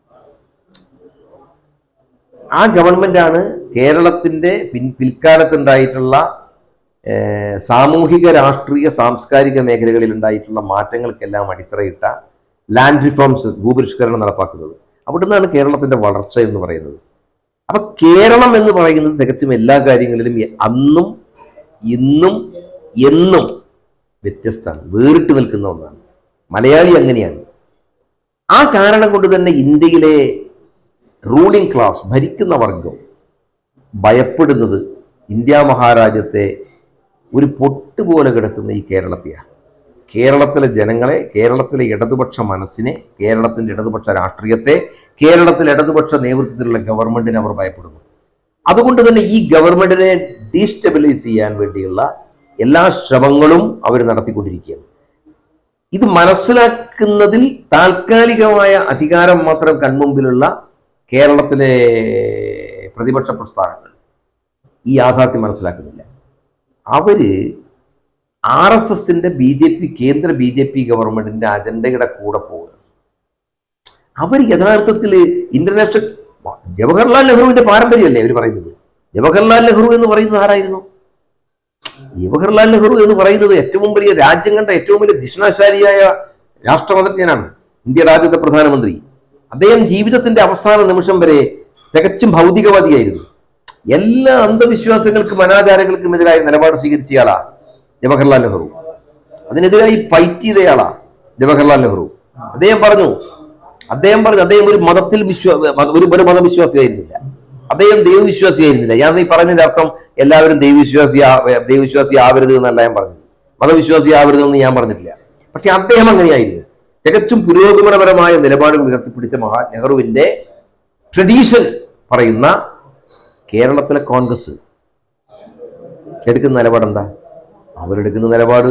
ആ ഗവൺമെന്റാണ് കേരളത്തിന്റെ പിൻ പിൽക്കാലത്തുണ്ടായിട്ടുള്ള ഏഹ്, സാമൂഹിക രാഷ്ട്രീയ സാംസ്കാരിക മേഖലകളിൽ ഉണ്ടായിട്ടുള്ള മാറ്റങ്ങൾക്കെല്ലാം അടിത്തറയിട്ട ലാൻഡ് റിഫോംസ് ഭൂപരിഷ്കരണം നടപ്പാക്കുന്നത് അവിടുന്നാണ് കേരളത്തിന്റെ വളർച്ച എന്ന് പറയുന്നത് അപ്പൊ കേരളം എന്ന് പറയുന്നത് തികച്ചും എല്ലാ കാര്യങ്ങളിലും എ- അന്നും ഇന്നും എന്നും വ്യത്യസ്തമാണ് വേറിട്ട് നിൽക്കുന്ന ഒന്നാണ് മലയാളി അങ്ങനെയാണ് ആ കാരണം കൊണ്ട് തന്നെ ഇന്ത്യയിലെ റൂളിംഗ് ക്ലാസ് ഭരിക്കുന്ന വർഗം ഭയപ്പെടുന്നത് ഇന്ത്യ മഹാരാജ്യത്തെ ഒരു പൊട്ട് പോലെ കിടക്കുന്ന ഈ കേരളത്തെയാണ് കേരളത്തിലെ ജനങ്ങളെ കേരളത്തിലെ ഇടതുപക്ഷ മനസ്സിനെ കേരളത്തിൻ്റെ ഇടതുപക്ഷ രാഷ്ട്രീയത്തെ കേരളത്തിലെ ഇടതുപക്ഷ നേതൃത്വത്തിലുള്ള ഗവൺമെന്റിനെ അവർ ഭയപ്പെടുന്നു അതുകൊണ്ട് തന്നെ ഈ ഗവൺമെന്റിനെ ഡീസ്റ്റെബിലൈസ് ചെയ്യാൻ വേണ്ടിയുള്ള എല്ലാ ശ്രമങ്ങളും അവർ നടത്തിക്കൊണ്ടിരിക്കുകയാണ് ഇത് മനസ്സിലാക്കുന്നതിൽ താൽക്കാലികമായ അധികാരം മാത്രം കൺമുമ്പിലുള്ള കേരളത്തിലെ പ്രതിപക്ഷ പ്രസ്ഥാനങ്ങൾ ഈ യാഥാർത്ഥ്യം മനസ്സിലാക്കുന്നില്ല അവര് ആർ എസ് എസിന്റെ ബി ജെ പി കേന്ദ്ര ബി ജെ പി ഗവൺമെന്റിന്റെ അജണ്ടയുടെ കൂടെ പോവുക അവർ യഥാർത്ഥത്തിൽ ഇന്റർനാഷണൽ ജവഹർലാൽ നെഹ്റുവിന്റെ പാരമ്പര്യമല്ലേ അവർ പറയുന്നത് ജവഹർലാൽ നെഹ്റു എന്ന് പറയുന്നത് ആരായിരുന്നു ജവഹർലാൽ നെഹ്റു എന്ന് പറയുന്നത് ഏറ്റവും വലിയ രാജ്യം കണ്ട ഏറ്റവും വലിയ ദിഷ്ണാശാലിയായ രാഷ്ട്രമന്ത്രജ്ഞനാണ് ഇന്ത്യ രാജ്യത്തെ പ്രധാനമന്ത്രി അദ്ദേഹം ജീവിതത്തിന്റെ അവസാന നിമിഷം വരെ തികച്ചും ഭൗതികവാദിയായിരുന്നു എല്ലാ അന്ധവിശ്വാസങ്ങൾക്കും അനാചാരങ്ങൾക്കും എതിരായ നിലപാട് സ്വീകരിച്ചയാളാ ജവഹർലാൽ നെഹ്റു അതിനെതിരായി ഫൈറ്റ് ചെയ്തയാളാ ജവഹർലാൽ നെഹ്റു അദ്ദേഹം പറഞ്ഞു അദ്ദേഹം പറഞ്ഞു അദ്ദേഹം ഒരു മതത്തിൽ വിശ്വാ മത- ഒരു ഒരു മതവിശ്വാസിയായിരുന്നില്ല അദ്ദേഹം ദൈവവിശ്വാസിയായിരുന്നില്ല ഞാൻ ഈ പറഞ്ഞതിന്റെ അർത്ഥം എല്ലാവരും ദൈവവിശ്വാസി ആ- ദൈവവിശ്വാസി ആവരുത് എന്നല്ല ഞാൻ പറഞ്ഞത് മതവിശ്വാസി ആവരുത് എന്ന് ഞാൻ പറഞ്ഞിട്ടില്ല പക്ഷെ അദ്ദേഹം അങ്ങനെയായിരുന്നു തികച്ചും പുരോഗമനപരമായ നിലപാടുകൾ ഉയർത്തിപ്പിടിച്ച മഹാ നെഹ്റുവിന്റെ ട്രഡീഷൻ പറയുന്ന കേരളത്തിലെ കോൺഗ്രസ് എടുക്കുന്ന നിലപാട് എന്താ അവരെടുക്കുന്ന നിലപാട്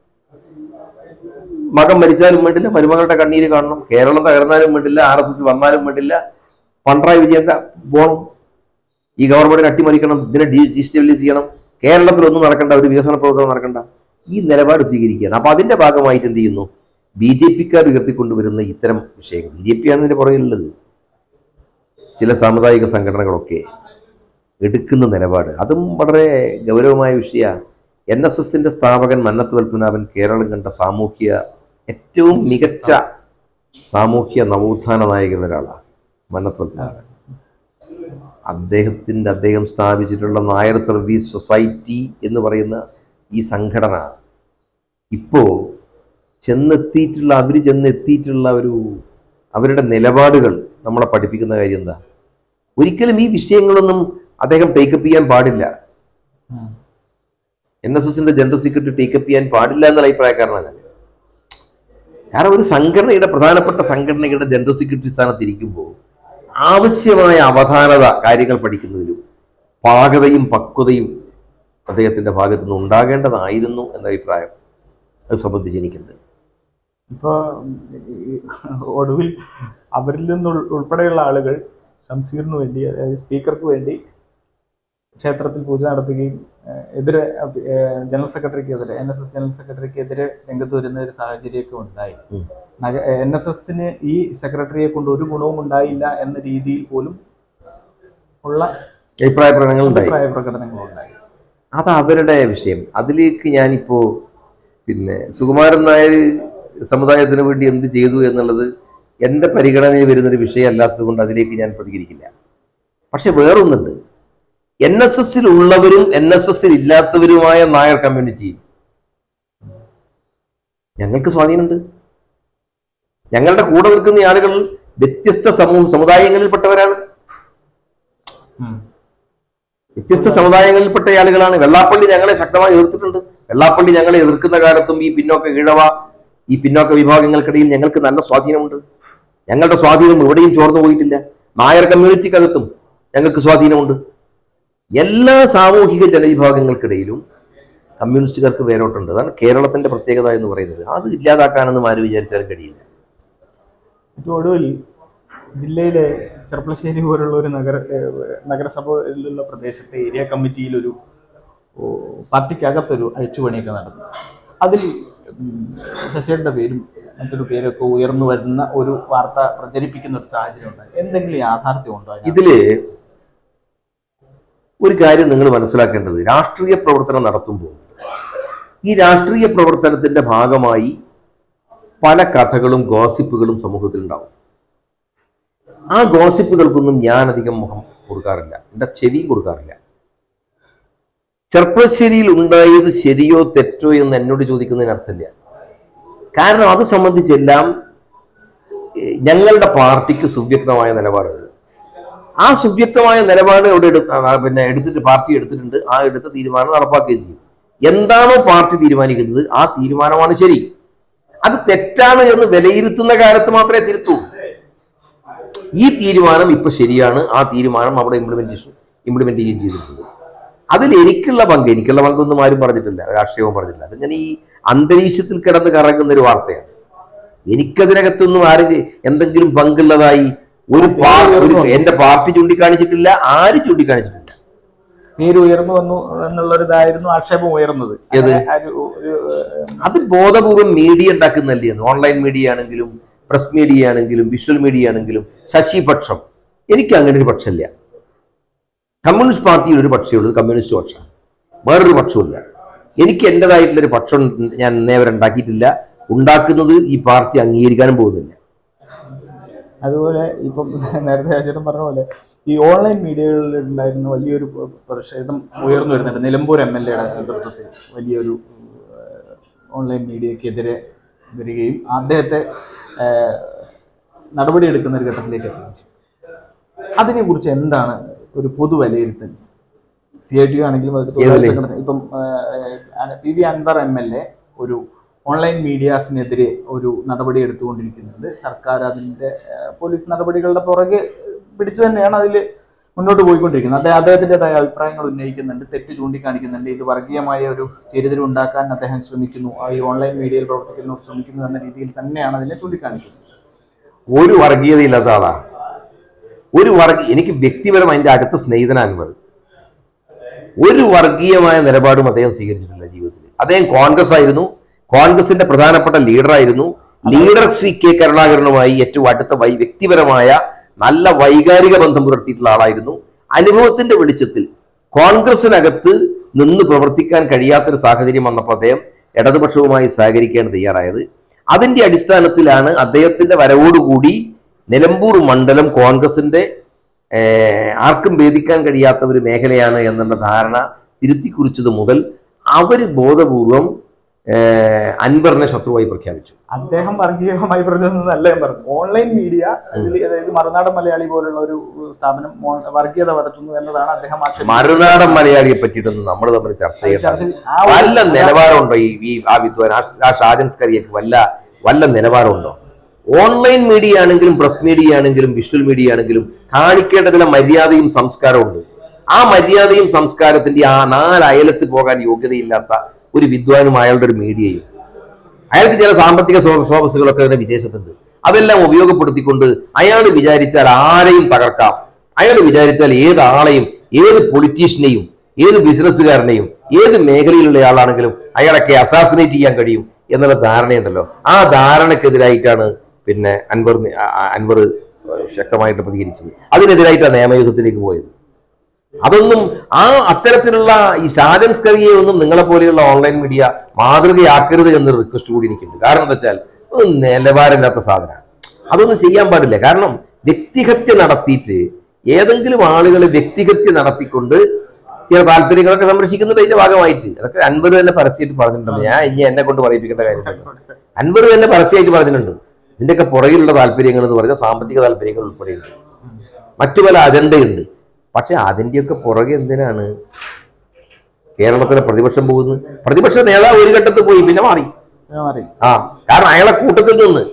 മകൻ മരിച്ചാലും വേണ്ടില്ല മരുമകളുടെ കണ്ണീര് കാണണം കേരളം തകർന്നാലും വേണ്ടില്ല ആർ എസ് എസ് വന്നാലും വേണ്ടില്ല പണ്ഡ്രായി വിജയൻ പോകണം ഈ ഗവൺമെന്റിനെ അട്ടിമറിക്കണം ഇതിനെ ഡിസ്റ്റബിലൈസ് ചെയ്യണം കേരളത്തിൽ ഒന്നും നടക്കണ്ട ഒരു വികസന പ്രവർത്തനം നടക്കണ്ട ഈ നിലപാട് സ്വീകരിക്കുകയാണ് അപ്പൊ അതിന്റെ ഭാഗമായിട്ട് എന്ത് ചെയ്യുന്നു ബി ജെ പിക്കാർ ഉയർത്തിക്കൊണ്ടുവരുന്ന ഇത്തരം വിഷയങ്ങൾ ബി ജെ പി ആണ് ഇതിന്റെ പുറകിലുള്ളത് ചില സാമുദായിക സംഘടനകളൊക്കെ എടുക്കുന്ന നിലപാട് അതും വളരെ ഗൗരവമായ വിഷയമാണ് എൻ എസ് എസിന്റെ സ്ഥാപകൻ മന്നത്ത് പത്മനാഭൻ കേരളം കണ്ട സാമൂഹ്യ ഏറ്റവും മികച്ച സാമൂഹ്യ നവോത്ഥാന നായകൻ ഒരാളാണ് മന്നത്ത് പത്മനാഭൻ അദ്ദേഹത്തിൻ്റെ അദ്ദേഹം സ്ഥാപിച്ചിട്ടുള്ള നായർ സർവീസ് സൊസൈറ്റി എന്ന് പറയുന്ന ഈ സംഘടന ഇപ്പോൾ ചെന്നെത്തിയിട്ടുള്ള അവർ ചെന്നെത്തിയിട്ടുള്ള ഒരു അവരുടെ നിലപാടുകൾ നമ്മളെ പഠിപ്പിക്കുന്ന കാര്യം എന്താ ഒരിക്കലും ഈ വിഷയങ്ങളൊന്നും അദ്ദേഹം ടേക്കപ്പ് ചെയ്യാൻ പാടില്ല എൻ എസ് എസിന്റെ ജനറൽ സെക്രട്ടറി ടേക്കപ്പ് ചെയ്യാൻ പാടില്ല എന്നുള്ള അഭിപ്രായക്കാരനാണ് ഞാൻ കാരണം ഒരു സംഘടനയുടെ പ്രധാനപ്പെട്ട സംഘടനയുടെ ജനറൽ സെക്രട്ടറി സ്ഥാനത്ത് ഇരിക്കുമ്പോൾ ആവശ്യമായ അവധാനത കാര്യങ്ങൾ പഠിക്കുന്നതിലും പാകതയും പക്വതയും അദ്ദേഹത്തിന്റെ ഭാഗത്തു നിന്ന് ഉണ്ടാകേണ്ടതായിരുന്നു എന്ന അഭിപ്രായം അത് സംബന്ധിച്ച് എനിക്കുണ്ട് ഇപ്പോൾ ഒടുവിൽ അവരിൽ നിന്ന് ഉൾ- ഉൾപ്പെടെയുള്ള ആളുകൾ ഷംസീറിന് വേണ്ടി അതായത് സ്പീക്കർക്ക് വേണ്ടി ക്ഷേത്രത്തിൽ പൂജ നടത്തുകയും ഏഹ്, എതിരെ അഭി- ഏഹ്, ജനറൽ സെക്രട്ടറിക്കെതിരെ എൻ എസ് എസ് ജനറൽ സെക്രട്ടറിക്കെതിരെ രംഗത്ത് വരുന്ന ഒരു സാഹചര്യമൊക്കെ ഉണ്ടായി ഉം. എൻ എസ് എസിന് ഈ സെക്രട്ടറിയെ കൊണ്ട് ഒരു ഗുണവും ഉണ്ടായില്ല എന്ന രീതിയിൽ പോലും ഉള്ള അഭിപ്രായ പ്രകടനങ്ങൾ ഉണ്ടായി അഭിപ്രായ പ്രകടനങ്ങളുണ്ടായി അത് അവരുടെ വിഷയം അതിലേക്ക് ഞാനിപ്പോ പിന്നെ സുകുമാരൻ നായർ സമുദായത്തിന് വേണ്ടി എന്ത് ചെയ്തു എന്നുള്ളത് എൻ്റെ പരിഗണനയിൽ വരുന്നൊരു വിഷയമല്ലാത്തത് കൊണ്ട് അതിലേക്ക് ഞാൻ പ്രതികരിക്കില്ല പക്ഷെ വേറൊന്നുണ്ട് എൻ എസ് എസിൽ ഉള്ളവരും എൻ എസ് എസിൽ ഇല്ലാത്തവരുമായ നായർ കമ്മ്യൂണിറ്റി ഞങ്ങൾക്ക് സ്വാധീനമുണ്ട് ഞങ്ങളുടെ കൂടെ നിൽക്കുന്ന ആളുകൾ വ്യത്യസ്ത സമൂഹ സമുദായങ്ങളിൽപ്പെട്ടവരാണ് ഉം. വ്യത്യസ്ത സമുദായങ്ങളിൽപ്പെട്ട ആളുകളാണ് വെള്ളാപ്പള്ളി ഞങ്ങളെ ശക്തമായി എതിർത്തിട്ടുണ്ട് വെള്ളാപ്പള്ളി ഞങ്ങളെ എതിർക്കുന്ന കാലത്തും ഈ പിന്നോക്ക ഈഴവ ഈ പിന്നോക്ക വിഭാഗങ്ങൾക്കിടയിൽ ഞങ്ങൾക്ക് നല്ല സ്വാധീനമുണ്ട് ഞങ്ങളുടെ സ്വാധീനം എവിടെയും ചോർന്നു പോയിട്ടില്ല നായർ കമ്മ്യൂണിറ്റിക്കകത്തും ഞങ്ങൾക്ക് സ്വാധീനമുണ്ട് എല്ലാ സാമൂഹിക ജനവിഭാഗങ്ങൾക്കിടയിലും കമ്മ്യൂണിസ്റ്റുകാർക്ക് വേരോട്ടുണ്ട് അതാണ് കേരളത്തിന്റെ പ്രത്യേകത എന്ന് പറയുന്നത് അത് ഇല്ലാതാക്കാനൊന്നും ആര് വിചാരിച്ചാലും കഴിയില്ല ഏറ്റവും ഒടുവിൽ ജില്ലയിലെ ചെർപ്പളശ്ശേരി പോലുള്ള ഒരു നഗര ഏഹ് നഗരസഭയിലുള്ള പ്രദേശത്തെ ഏരിയ കമ്മിറ്റിയിൽ ഒരു ഓ, പാർട്ടിക്കകത്തൊരു അഴിച്ചുപണിയൊക്കെ നടന്നു അതിൽ ഉം, ശശിയുടെ പേരും മറ്റൊരു പേരൊക്കെ ഉയർന്നു വരുന്ന ഒരു വാർത്ത പ്രചരിപ്പിക്കുന്ന ഒരു സാഹചര്യം ഉണ്ടായി എന്തെങ്കിലും യാഥാർത്ഥ്യം ഉണ്ടോ അതിനകത്ത്? ഇതില് ഒരു കാര്യം നിങ്ങൾ മനസ്സിലാക്കേണ്ടത് രാഷ്ട്രീയ പ്രവർത്തനം നടത്തുമ്പോൾ ഈ രാഷ്ട്രീയ പ്രവർത്തനത്തിന്റെ ഭാഗമായി പല കഥകളും ഗോസിപ്പുകളും സമൂഹത്തിൽ ഉണ്ടാവും ആ ഗോസിപ്പുകൾക്കൊന്നും ഞാൻ അധികം മുഖം കൊടുക്കാറില്ല എൻ്റെ ചെവിയും കൊടുക്കാറില്ല ചെർപ്പശ്ശേരിയിൽ ഉണ്ടായത് ശരിയോ തെറ്റോ എന്ന് എന്നോട് ചോദിക്കുന്നതിന് അർത്ഥമില്ല കാരണം അത് സംബന്ധിച്ചെല്ലാം ഏഹ്, ഞങ്ങളുടെ പാർട്ടിക്ക് സുവ്യക്തമായ നിലപാടുണ്ട് ആ സുവ്യക്തമായ നിലപാട് ഇവിടെ എടു ആ, പിന്നെ എടുത്തിട്ട് പാർട്ടി എടുത്തിട്ടുണ്ട് ആ എടുത്ത തീരുമാനം നടപ്പാക്കുകയും ചെയ്യും എന്താണോ പാർട്ടി തീരുമാനിക്കുന്നത് ആ തീരുമാനമാണ് ശരി അത് തെറ്റാണ് എന്ന് വിലയിരുത്തുന്ന കാലത്ത് മാത്രമേ തിരുത്തൂ ഈ തീരുമാനം ഇപ്പൊ ശരിയാണ് ആ തീരുമാനം അവിടെ ഇംപ്ലിമെന്റേഷൻ ഇംപ്ലിമെന്റ് ചെയ്യുകയും ചെയ്തിട്ടുണ്ട് അതിൽ എനിക്കുള്ള പങ്ക് എനിക്കുള്ള പങ്കൊന്നും ആരും പറഞ്ഞിട്ടില്ല രാഷ്ട്രീയവും പറഞ്ഞിട്ടില്ല അതിങ്ങനെ ഈ അന്തരീക്ഷത്തിൽ കിടന്ന് കറങ്ങുന്ന ഒരു വാർത്തയാണ് എനിക്കതിനകത്തൊന്നും ആരും എന്തെങ്കിലും പങ്കുള്ളതായി ഒരു പാർ- ഒരു എന്റെ പാർട്ടി ചൂണ്ടിക്കാണിച്ചിട്ടില്ല ആരും ചൂണ്ടിക്കാണിച്ചിട്ടില്ല പേര് ഉയർന്നു വന്നു എന്നുള്ളൊരു ഇതായിരുന്നു ആക്ഷേപം ഉയർന്നത് ഏത്? അങ്ങനെ ഒരു- ഒരു ഏഹ്, അത് ബോധപൂർവം മീഡിയ ഉണ്ടാക്കുന്നല്ലേ ഓൺലൈൻ മീഡിയ ആണെങ്കിലും പ്രസ് മീഡിയ ആണെങ്കിലും വിഷ്വൽ മീഡിയ ആണെങ്കിലും ശശിപക്ഷം എനിക്ക് അങ്ങനെ ഒരു പക്ഷമില്ല കമ്മ്യൂണിസ്റ്റ് പാർട്ടിയിൽ ഒരു പക്ഷേ കമ്മ്യൂണിസ്റ്റ് പക്ഷം വേറൊരു പക്ഷവുമില്ല എനിക്ക് എൻ്റെതായിട്ടുള്ളൊരു പക്ഷം ഞാൻ ഇന്നേ വരെ ഉണ്ടാക്കിയിട്ടില്ല ഉണ്ടാക്കുന്നത് ഈ പാർട്ടി അംഗീകരിക്കാനും പോകുന്നില്ല അതുപോലെ ഇപ്പം നേരത്തെ ചേട്ടൻ പറഞ്ഞ പോലെ ഈ ഓൺലൈൻ മീഡിയകളിൽ ഉണ്ടായിരുന്ന വലിയൊരു പ്ര- പ്രതിഷേധം ഉയർന്നു വരുന്നുണ്ട് നിലമ്പൂർ എം എൽ എയുടെ നേതൃത്വത്തിൽ വലിയൊരു ഏഹ്, ഓൺലൈൻ മീഡിയക്കെതിരെ വരികയും അദ്ദേഹത്തെ ഏഹ്, നടപടിയെടുക്കുന്ന ഒരു ഘട്ടത്തിലേക്ക് എത്തിച്ചു അതിനെ കുറിച്ച് എന്താണ് ഒരു പൊതു വിലയിരുത്തൽ സി ഐ ടി ആണെങ്കിലും അത് തൊഴിലാളി ഏതിലെ? സംഘടന ഇപ്പം ഏഹ്, P V Anvar M L A ഒരു ഓൺലൈൻ മീഡിയാസിനെതിരെ ഒരു നടപടി എടുത്തുകൊണ്ടിരിക്കുന്നുണ്ട് സർക്കാർ അതിന്റെ ഏഹ്, പോലീസ് നടപടികളുടെ പുറകെ പിടിച്ചു തന്നെയാണ് അതിൽ മുന്നോട്ട് പോയിക്കൊണ്ടിരിക്കുന്നത് അദ്ദേഹം അദ്ദേഹത്തിൻ്റെതായ അഭിപ്രായങ്ങൾ ഉന്നയിക്കുന്നുണ്ട് തെറ്റ് ചൂണ്ടിക്കാണിക്കുന്നുണ്ട് ഇത് വർഗീയമായ ഒരു ചേരിതിരിവ് ഉണ്ടാക്കാൻ അദ്ദേഹം ശ്രമിക്കുന്നു ആ ഈ ഓൺലൈൻ മീഡിയയിൽ പ്രവർത്തിക്കുന്നവർ ശ്രമിക്കുന്നു എന്ന രീതിയിൽ തന്നെയാണ് അതിനെ ചൂണ്ടിക്കാണിക്കുന്നത് ഒരു വർഗീയതയില്ലാത്ത ആളാണ് ഒരു വർഗ എനിക്ക് വ്യക്തിപരമായി എൻ്റെ അടുത്ത സ്നേഹിതന അൻവർ ഒരു വർഗീയമായ നിലപാടും അദ്ദേഹം സ്വീകരിച്ചിട്ടില്ല ജീവിതത്തിൽ അദ്ദേഹം കോൺഗ്രസ് ആയിരുന്നു കോൺഗ്രസിന്റെ പ്രധാനപ്പെട്ട ലീഡറായിരുന്നു ലീഡർ ശ്രീ കെ കരുണാകരനുമായി ഏറ്റവും അടുത്ത വൈ വ്യക്തിപരമായ നല്ല വൈകാരിക ബന്ധം പുലർത്തിയിട്ടുള്ള ആളായിരുന്നു അനുഭവത്തിന്റെ വെളിച്ചത്തിൽ കോൺഗ്രസിനകത്ത് നിന്ന് പ്രവർത്തിക്കാൻ കഴിയാത്തൊരു സാഹചര്യം വന്നപ്പോൾ അദ്ദേഹം ഇടതുപക്ഷവുമായി സഹകരിക്കാൻ തയ്യാറായത് അതിന്റെ അടിസ്ഥാനത്തിലാണ് അദ്ദേഹത്തിന്റെ വരവോടുകൂടി നിലമ്പൂർ മണ്ഡലം കോൺഗ്രസിന്റെ ഏഹ്, ആർക്കും ഭേദിക്കാൻ കഴിയാത്ത ഒരു മേഖലയാണ് എന്നുള്ള ധാരണ തിരുത്തി കുറിച്ചത് മുതൽ അവർ ബോധപൂർവം ഏഹ്, അൻവറിനെ ശത്രുവായി പ്രഖ്യാപിച്ചു അദ്ദേഹം വർഗീയമായി പറഞ്ഞതെന്നല്ല ഞാൻ പറഞ്ഞു ഓൺലൈൻ മീഡിയ അതിൽ അതായത് മറുനാടൻ മലയാളി പോലുള്ള ഒരു സ്ഥാപനം ഓൺ- വർഗീയത പരത്തുന്നു എന്നതാണ് അദ്ദേഹം ആക്ഷേപിച്ചത്. മറുനാടൻ മലയാളിയെ പറ്റിയിട്ടൊന്നും നമ്മൾ തമ്മിൽ ചർച്ച ചെയ്യേണ്ട ചർച്ചയിൽ ആ ഒരു- വല്ല നിലവാരമുണ്ടോ ഈ ഈ ആ വിദ്വാൻ ആ- ആ ഷാജൻ സ്കറിയക്ക് വല്ല വല്ല നിലവാരമുണ്ടോ ഓൺലൈൻ മീഡിയ ആണെങ്കിലും പ്രസ് മീഡിയ ആണെങ്കിലും വിഷ്വൽ മീഡിയ ആണെങ്കിലും കാണിക്കേണ്ട ചില മര്യാദയും സംസ്കാരവും ഉണ്ട് ആ മര്യാദയും സംസ്കാരത്തിന്റെ ആ നാല് അയലത്ത് പോകാൻ യോഗ്യതയില്ലാത്ത ഒരു വിദ്വാനും അയാളുടെ ഒരു മീഡിയയും അയാൾക്ക് ചില സാമ്പത്തിക സ്രോ- സ്രോതസ്സുകളൊക്കെ തന്നെ വിദേശത്തുണ്ട് അതെല്ലാം ഉപയോഗപ്പെടുത്തിക്കൊണ്ട് അയാൾ വിചാരിച്ചാൽ ആരെയും തകർക്കാം അയാൾ വിചാരിച്ചാൽ ഏത് ആളെയും ഏത് പൊളിറ്റീഷ്യനെയും ഏത് ബിസിനസ്സുകാരനെയും ഏത് മേഖലയിലുള്ള ആളാണെങ്കിലും അയാളൊക്കെ അസാസിനേറ്റ് ചെയ്യാൻ കഴിയും എന്നുള്ള ധാരണയുണ്ടല്ലോ ആ ധാരണക്കെതിരായിട്ടാണ് പിന്നെ അൻവർ നി- ആ- ആ- അൻവർ ശക്തമായിട്ട് പ്രതികരിച്ചത് അതിനെതിരായിട്ടാണ് നിയമയുദ്ധത്തിലേക്ക് പോയത് അതൊന്നും ആ അത്തരത്തിലുള്ള ഈ ഷാജൻ സ്കറിയെ ഒന്നും നിങ്ങളെ പോലെയുള്ള ഓൺലൈൻ മീഡിയ മാതൃകയാക്കരുത് എന്നൊരു റിക്വസ്റ്റ് കൂടി എനിക്കുണ്ട് കാരണം എന്താ വെച്ചാൽ അത് നിലവാരമില്ലാത്ത സാധനമാണ് അതൊന്നും ചെയ്യാൻ പാടില്ല കാരണം വ്യക്തിഹത്യ നടത്തിയിട്ട് ഏതെങ്കിലും ആളുകളെ വ്യക്തിഹത്യ നടത്തിക്കൊണ്ട് ചില താല്പര്യങ്ങളൊക്കെ സംരക്ഷിക്കുന്നുണ്ട് അതിന്റെ ഭാഗമായിട്ട് അതൊക്കെ അൻവർ തന്നെ പരസ്യമായിട്ട് പറഞ്ഞിട്ടുണ്ട് ഞാൻ ഇനി എന്നെ കൊണ്ട് പറയിപ്പിക്കേണ്ട കാര്യമില്ല അൻവർ തന്നെ പരസ്യമായിട്ട് പറഞ്ഞിട്ടുണ്ട് ഇതിന്റെയൊക്കെ പുറകിലുള്ള താല്പര്യങ്ങൾ എന്ന് പറഞ്ഞാൽ സാമ്പത്തിക താല്പര്യങ്ങൾ ഉൾപ്പെടെയുണ്ട് മറ്റു പല അജണ്ടയുണ്ട് പക്ഷെ അതിന്റെയൊക്കെ പുറകെ എന്തിനാണ് കേരളത്തിലെ പ്രതിപക്ഷം പോകുന്നത് പ്രതിപക്ഷ നേതാവ് ഒരു ഘട്ടത്തിൽ പോയി പിന്നെ മാറി ഞാൻ പറയും. ആ കാരണം അയാളെ കൂട്ടത്തിൽ നിന്ന്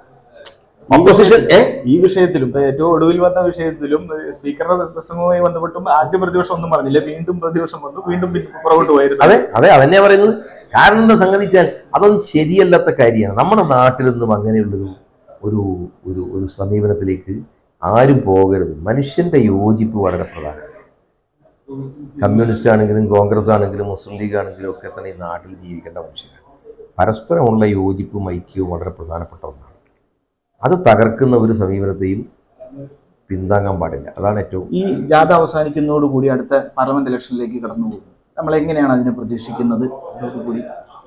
ഓപ്പോസിഷൻ ഏ ഈ വിഷയത്തിലും ഇപ്പൊ ഏറ്റവും ഒടുവിൽ വന്ന വിഷയത്തിലും ഏഹ്, സ്പീക്കറുടെ പ്രസംഗവുമായി ബന്ധപ്പെട്ടും ആദ്യം പ്രതിപക്ഷം ഒന്നും പറഞ്ഞില്ല വീണ്ടും പ്രതിപക്ഷം വന്നു വീണ്ടും പിൻ- പുറകോട്ട് പോയത് അതെ അതെ അതന്നെ പറയുന്നത് കാരണം എന്താ സംഗതിച്ചാൽ അതൊന്നും ശരിയല്ലാത്ത കാര്യമാണ് നമ്മുടെ നാട്ടിലൊന്നും അങ്ങനെയുള്ളൊരു ഒരു ഒരു ഒരു സമീപനത്തിലേക്ക് ആരും പോകരുത് മനുഷ്യന്റെ യോജിപ്പ് വളരെ പ്രധാനമാണ് കമ്മ്യൂണിസ്റ്റ് ആണെങ്കിലും കോൺഗ്രസ് ആണെങ്കിലും മുസ്ലിം ലീഗ് ആണെങ്കിലും ഒക്കെ തന്നെ ഈ നാട്ടിൽ ജീവിക്കേണ്ട മനുഷ്യരാണ് പരസ്പരമുള്ള യോജിപ്പും ഐക്യവും വളരെ പ്രധാനപ്പെട്ട ഒന്നാണ് അത് തകർക്കുന്ന ഒരു സമീപനത്തെയും പിന്താങ്ങാൻ പാടില്ല അതാണ് ഏറ്റവും ഈ ജാഥ അവസാനിക്കുന്നതോടുകൂടി അടുത്ത പാർലമെന്റ് ഇലക്ഷനിലേക്ക് കടന്നു പോകും നമ്മൾ എങ്ങനെയാണ് അതിനെ പ്രതീക്ഷിക്കുന്നത് അതോടുകൂടി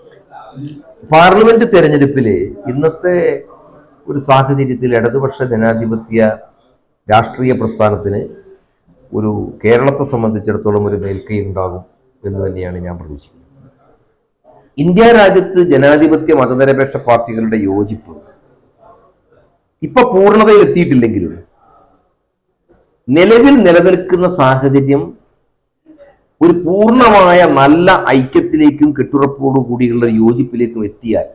പാർലമെന്റ് തെരഞ്ഞെടുപ്പില് ഇന്നത്തെ ഒരു സാഹചര്യത്തിൽ ഇടതുപക്ഷ ജനാധിപത്യ രാഷ്ട്രീയ പ്രസ്ഥാനത്തിന് ഒരു കേരളത്തെ സംബന്ധിച്ചിടത്തോളം ഒരു മേൽക്കൈ ഉണ്ടാകും എന്ന് തന്നെയാണ് ഞാൻ പ്രതീക്ഷിക്കുന്നത് ഇന്ത്യ രാജ്യത്ത് ജനാധിപത്യ മതനിരപേക്ഷ പാർട്ടികളുടെ യോജിപ്പ് ഇപ്പൊ പൂർണ്ണതയിൽ എത്തിയിട്ടില്ലെങ്കിലും നിലവിൽ നിലനിൽക്കുന്ന സാഹചര്യം ഒരു പൂർണ്ണമായ നല്ല ഐക്യത്തിലേക്കും കെട്ടുറപ്പോടു കൂടിയുള്ള ഒരു യോജിപ്പിലേക്കും എത്തിയാൽ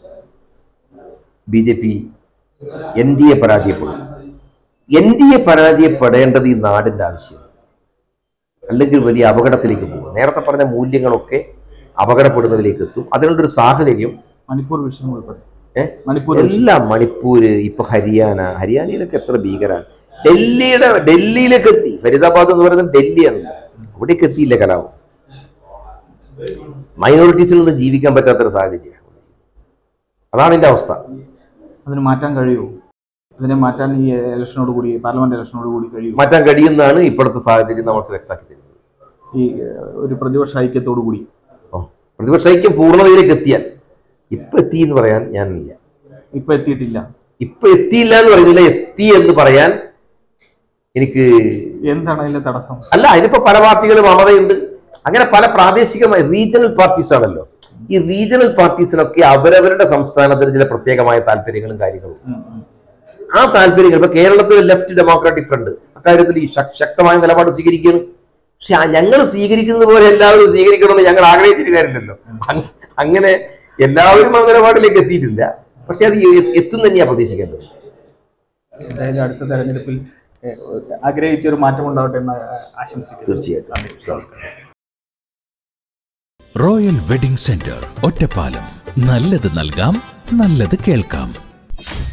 B J P N D A പരാജയപ്പെടും എൻ ഡി എ പരാജയപ്പെടേണ്ടത് ഈ നാടിന്റെ ആവശ്യം അല്ലെങ്കിൽ വലിയ അപകടത്തിലേക്ക് പോകും നേരത്തെ പറഞ്ഞ മൂല്യങ്ങളൊക്കെ അപകടപ്പെടുന്നതിലേക്ക് എത്തും അതിനുള്ളൊരു സാഹചര്യം മണിപ്പൂർ വിഷയം ഉൾപ്പെടെ ഏ? മണിപ്പൂർ വിഷയം എല്ലാം മണിപ്പൂര് ഇപ്പൊ ഹരിയാന ഹരിയാനയിലൊക്കെ എത്ര ഭീകരാണ് ഡൽഹിയുടെ ഡൽഹിയിലേക്ക് എത്തി ഫരീദാബാദ് എന്ന് പറയുന്നത് ഡൽഹിയാണ് അവിടേക്ക് എത്തിയില്ല കലാപം മൈനോറിറ്റീസിൽ നിന്ന് ജീവിക്കാൻ പറ്റാത്തൊരു സാഹചര്യമാണ് അതാണ് എന്റെ അവസ്ഥ അതിന് മാറ്റാൻ കഴിയുമോ അതിനെ മാറ്റാൻ ഈ ഇലക്ഷനോട് കൂടി പാർലമെന്റ് ഇലക്ഷനോട് കൂടി കഴിയും മാറ്റാൻ കഴിയുന്നതാണ് ഇപ്പോഴത്തെ സാഹചര്യം നമുക്ക് വ്യക്തമാക്കി തരുന്നത് ഈ ഏഹ്, ഒരു പ്രതിപക്ഷ ഐക്യത്തോടു കൂടി ഓ, പ്രതിപക്ഷ ഐക്യം പൂർണ്ണതയിലേക്ക് എത്തിയാൽ ഇപ്പൊ എത്തി എന്ന് പറയാൻ ഞാനില്ല ഇപ്പൊ എത്തിയിട്ടില്ല ഇപ്പൊ എത്തിയില്ല എന്ന് പറയുന്നില്ല എത്തി എന്ന് പറയാൻ എനിക്ക് എന്താണ് അതിലെ തടസ്സം അല്ല അതിനിപ്പോ പല പാർട്ടികൾ മമതയുണ്ട് അങ്ങനെ പല പ്രാദേശികമായ റീജിയണൽ പാർട്ടീസ് ആണല്ലോ ഈ റീജിയണൽ പാർട്ടീസിനൊക്കെ അവരവരുടെ സംസ്ഥാനത്തിന് ചില പ്രത്യേകമായ താല്പര്യങ്ങളും കാര്യങ്ങളും ഉം, ഉം. ആ താല്പര്യങ്ങൾ ഇപ്പൊ കേരളത്തിലെ ലെഫ്റ്റ് ഡെമോക്രാറ്റിക് ഫ്രണ്ട് അക്കാര്യത്തിൽ ഈ ശക്- ശക്തമായ നിലപാട് സ്വീകരിക്കുകയാണ് പക്ഷെ ഞങ്ങൾ സ്വീകരിക്കുന്നത് പോലെ എല്ലാവരും സ്വീകരിക്കണമെന്ന് ഞങ്ങൾ ആഗ്രഹിച്ചിട്ട് കാര്യമില്ലല്ലോ അങ്- അങ്ങനെ എല്ലാവരും ആ നിലപാടിലേക്ക് എത്തിയിട്ടില്ല പക്ഷെ അത് എ- എത്തും തന്നെയാണ് പ്രതീക്ഷിക്കേണ്ടത് എന്തായാലും അടുത്ത തെരഞ്ഞെടുപ്പിൽ ഏഹ്, ആഗ്രഹിച്ച ഒരു മാറ്റം ഉണ്ടാവട്ടെ എന്ന് ആശംസിക്കുന്നു തീർച്ചയായിട്ടും റോയൽ വെഡിംഗ് സെന്റർ ഒറ്റപ്പാലം നല്ലത് നൽകാം നല്ലത് കേൾക്കാം